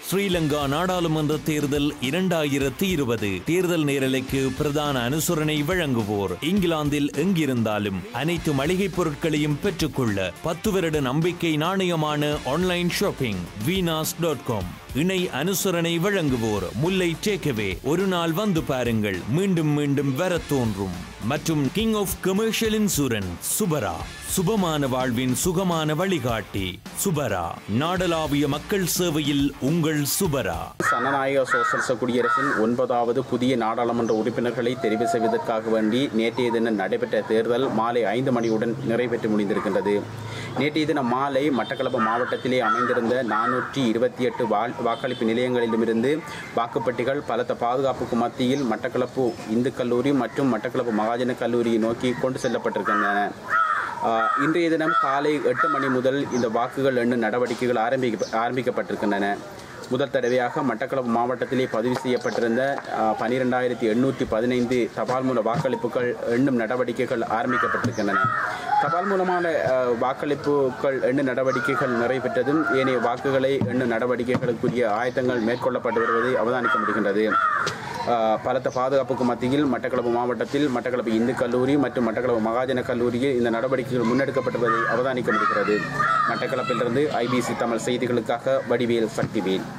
ஸ்ரீலங்கா நாடாளுமன்ற தேர்தல் இரண்டாயிரத்தி இருபது தேர்தல் நேரலைக்கு பிரதான அனுசரணை வழங்குவோர் இங்கிலாந்தில் எங்கிருந்தாலும் அனைத்து மளிகைப் பொருட்களையும் பெற்றுக்கொள்ள பத்து வருட நம்பிக்கை நாணயமான online shopping Venus dot com இணை அனுசரணை வழங்குவோர் முல்லை டேக்கவே ஒரு நாள் வந்து பாருங்கள் மீண்டும் மீண்டும் வர தோன்றும் மற்றும் கிங் ஆஃப் கமர்ஷியல் இன்சூரன்ஸ் சுபரா சுபமான வாழ்வின் சுகமான வழிகாட்டி சுபரா நாடளாவிய மக்கள் சேவையில் உங்கள் சுபரா சனநாயக சோசலிச குடியரசின் ஒன்பதாவது புதிய நாடாளுமன்ற உறுப்பினர்களை தெரிவு செய்வதற்காக வேண்டி நேற்றைய தினம் நடைபெற்ற தேர்தல் மாலை ஐந்து மணியுடன் நிறைவேற்றி முடிந்திருக்கின்றது நேற்றைய தினம் மாலை மட்டக்களப்பு மாவட்டத்திலே அமைந்திருந்த நானூற்றி இருபத்தி எட்டு வாக்களிப்பு நிலையங்களிலுமிருந்து வாக்குப்பட்டிகள் பலத்த பாதுகாப்புக்கு மத்தியில் மட்டக்களப்பு இந்து கல்லூரி மற்றும் மட்டக்களப்பு மகாஜன கல்லூரியை நோக்கி கொண்டு செல்லப்பட்டிருக்கின்றன ஆஹ் இன்றைய தினம் காலை எட்டு மணி முதல் இந்த வாக்குகள் எண்ணும் நடவடிக்கைகள் ஆரம்பிக்க ஆரம்பிக்கப்பட்டிருக்கின்றன முதல் தடவையாக மட்டக்களப்பு மாவட்டத்திலே பதிவு செய்யப்பட்டிருந்த பனிரெண்டாயிரத்தி எண்ணூற்றி பதினைந்து தபால் மூல வாக்களிப்புகள் எண்ணும் நடவடிக்கைகள் ஆரம்பிக்கப்பட்டிருக்கின்றன தபால் மூலமான ஆஹ், வாக்களிப்புகள் எண்ணும் நடவடிக்கைகள் நிறைவேற்றதும் ஏனைய வாக்குகளை எண்ணும் நடவடிக்கைகளுக்குரிய ஆயத்தங்கள் மேற்கொள்ளப்பட்டு வருவதை அவதானிக்க முடிகின்றது ஆஹ் பலத்த பாதுகாப்புக்கு மத்தியில் மட்டக்களப்பு மாவட்டத்தில் மட்டக்களப்பு இந்து கல்லூரி மற்றும் மட்டக்களப்பு மகாஜன கல்லூரியில் இந்த நடவடிக்கைகள் முன்னெடுக்கப்பட்டுள்ளதை அவதானிக்க முடிகிறது மட்டக்களப்பிலிருந்து ஐபிசி தமிழ் செய்திகளுக்காக வடிவேல் சக்திவேல்